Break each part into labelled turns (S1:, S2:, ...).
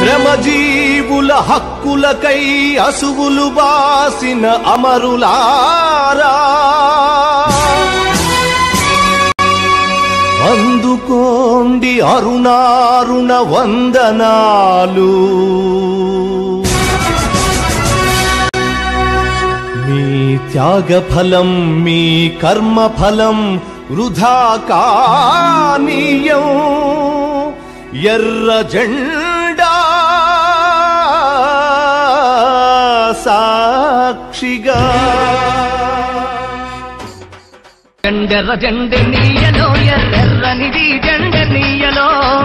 S1: శ్రమజీవుల హక్కులకై అసువులు బాసిన అమరులారా అందుకోండి అరుణారుణ వందనాలు మీ త్యాగ ఫలం మీ కర్మ ఫలం వృధా కానీయం ఎర్ర జెండా సాక్షిగా
S2: జెండెర్ర జెండ నీయలో ఎర్రెర్రనిది జెండ నీయలో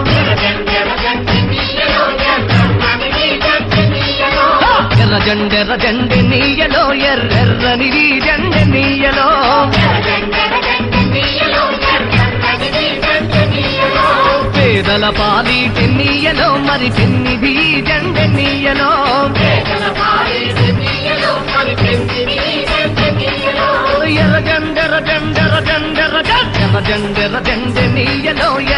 S2: ఎర్ర జెండెర్ర జెండ నీయలో ఎర్రెర్రనిది జెండ నీయలో పేదల పాలి పెన్నీయలో మరి పెన్నిది జెండ నీయలో ఎర్ర జెండెర్ర జెండెర్ర జెండెర్ర జెండెర్ర జెండెర్ర జెండ నీయలో